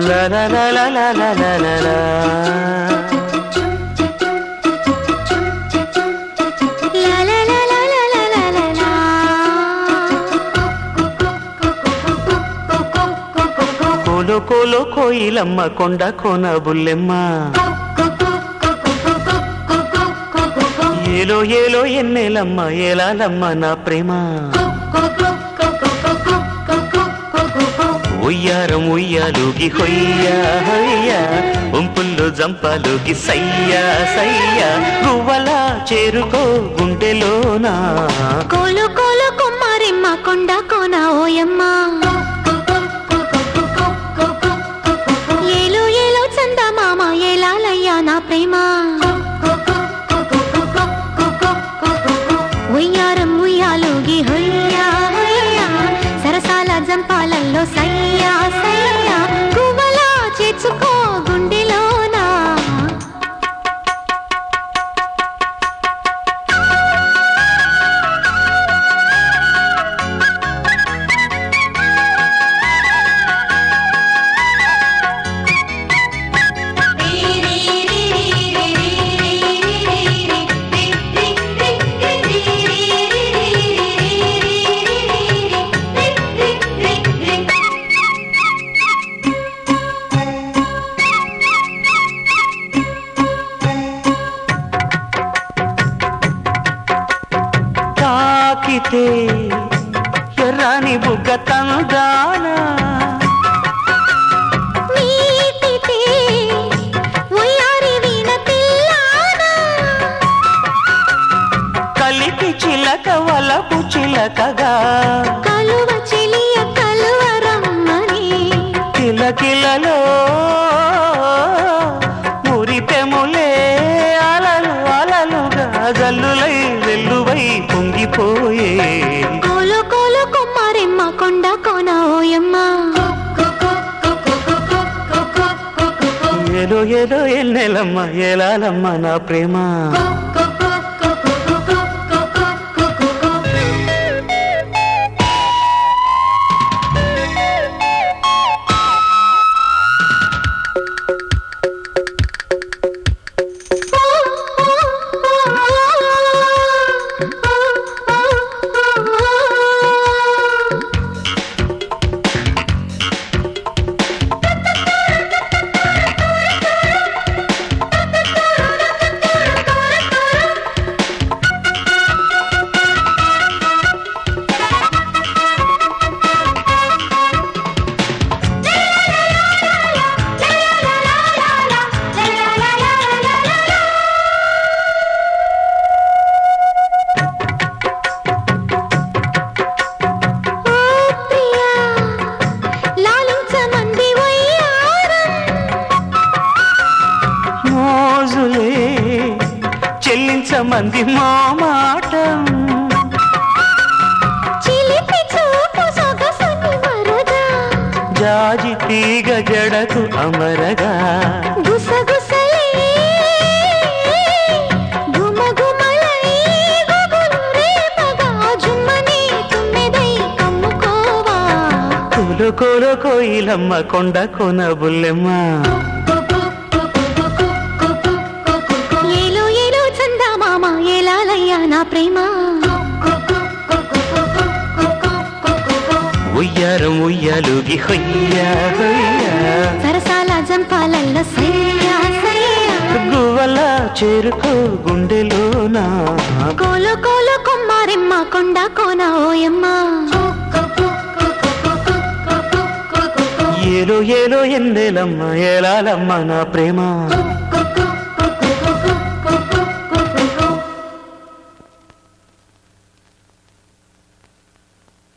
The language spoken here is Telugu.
లా లా లా లా లా లా లా లా లా. లా లా లా లా లా లా లా లా లా. కోలో కోలో కోయిలమ్మ కొండ కోన బుల్లెమ్మ ఏలో ఏలో ఎన్నెలమ్మ ఏలాలమ్మ నా ప్రేమ ఉయ్యారం ఉయ్యాలుగి హొయ్యా హొయ్యా ఉంపుల్లో జంపాలుగి సయ్యా సయ్యా గువ్వలా చేరుకో గుండెలోనా కోలు కోలు కుమ్మారిమ్మ కొండ కోన ఓయమ్మ ఏలో ఏలో చందమామ ఏలాలయ్యా నా ప్రేమ ఉయ్యారం ఉయ్యాలుగి హొయ్యా హొయ్యా సరసాల జంపాలల్లో సయ్యా సయ్యా గువ్వలా చేర్చుకో గుండెలోనా తాకితే ఎర్రాని బుగ్గ తందాన మీటితే ఉయ్యారి వీణ పిల్లానా కలిపి చిలక వలపు చిలకగా కలువ చెలియ కలువరమ్మని కిలకిలలో మురిపెములే అలలు అలలుగా జల్లులై వెల్లువై పొంగిపోయే కోలు కోలు కుమ్మారెమ్మ కొండ కోన ఓయమ్మ ఏలో ఏలో ఎన్నెలమ్మ ఏలాలమ్మ నా ప్రేమ ఓ ప్రియా లాలించమంది వయ్యారం మోజులే చెల్లించమంది మా మాట చిలిపి చూపు సొగసుని వరదా జాజి తీగ జడకు అమరగా గుసగుసలే గుమగుమలై గుబులు రేపగా జుమ్మని తుమ్మెదై కమ్ముకోవా కోలో కోలో కోయిలమ్మ కొండ కొన బుల్లెమ్మ ఏలో ఏలో చందమామ ఏలాలయ్యా నా ప్రేమ ఉయ్యారం ఉయ్యాలుగి హొయ్యా హొయ్యా సరసాల జంపాలల్లో సయ్యా సయ్యా గువ్వలా చేరుకో గుండెలోనా కోలో కోలో కొమ్మారెమ్మ కొండ కోన ఓయమ్మ ఏలో ఏలో ఎందేలమ్మ ఏలాలమ్మ నా ప్రేమ